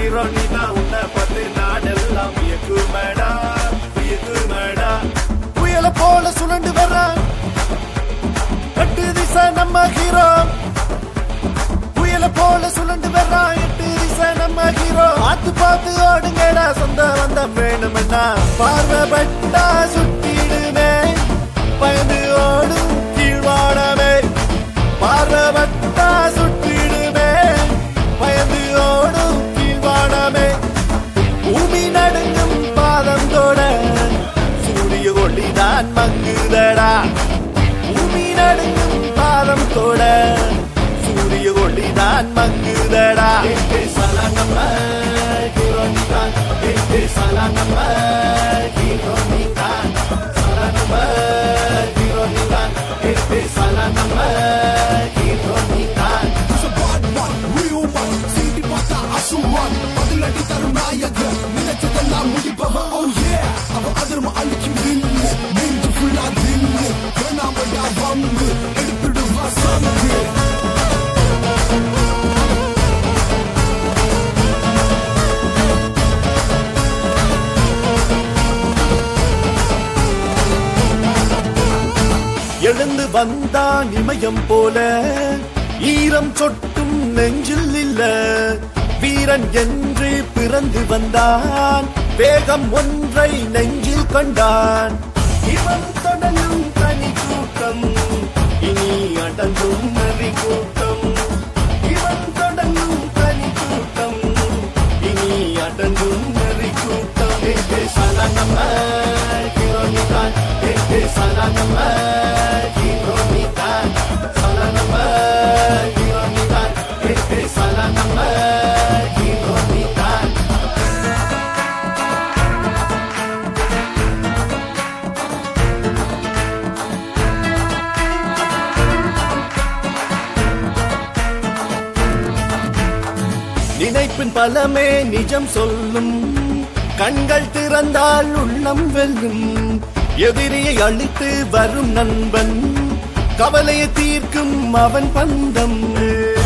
hero நீதான் உன்னை பார்த்து நாடெல்லாம் வியக்குமடா வியக்குமடா புயல போல சுழண்டு வர்றான் எட்டு திசை நம்ம ஹீரோ புயல போல சுழண்டு வர்றான் எட்டு திசை நம்ம ஹீரோ பார்த்து பார்த்து ஓடுங்கடா சொந்த வந்தம் வேணுமென்னா பார்வை பட்டா சுட்டிடுமே பயந்து ஓடும் கீழ்வாடமே பார்வை பட்டா சுட்டிடுமே பயந்து ஓடும் கீழ்வாடமே பூமி நடுங்கும் பாதம் தொட சூரிய ஒளிதான் மங்குதடா பூமி நடுங்கும் பாதம் தொட சூரிய ஒளிதான் மங்குதடா சலனம ஹீரோனிதான் சலனம ஹீரோனிதான் சலனம ஹீரோனிதான் சலனம ஹீரோனிதான் எழுந்து வந்தான் இமயம் போல ஈரம் சொட்டும் நெஞ்சில் இல்ல வீரன் என்று பிறந்து வந்தான் வேகம் ஒன்றை நெஞ்சில் கண்டான் இவன் தொடங்கும் தனி கூட்டம் இனி அடங்கும் நரி கூட்டம் இவன் தொடங்கும் தனி கூட்டம் இனி அடங்கும் நரி கூட்டம் சலனம ஹீரோனிதான் சலனம ஹீரோனிதான் சலனம ஹீரோனிதான் சலனம ஹீரோனிதான் நினைப்பின் பலமே நிஜம் சொல்லும் கண்கள் திறந்தால் உள்ளம் வெல்லும் எதிரியை அழித்து வரும் நண்பன் கவலையை தீர்க்கும் அவன் பந்தம்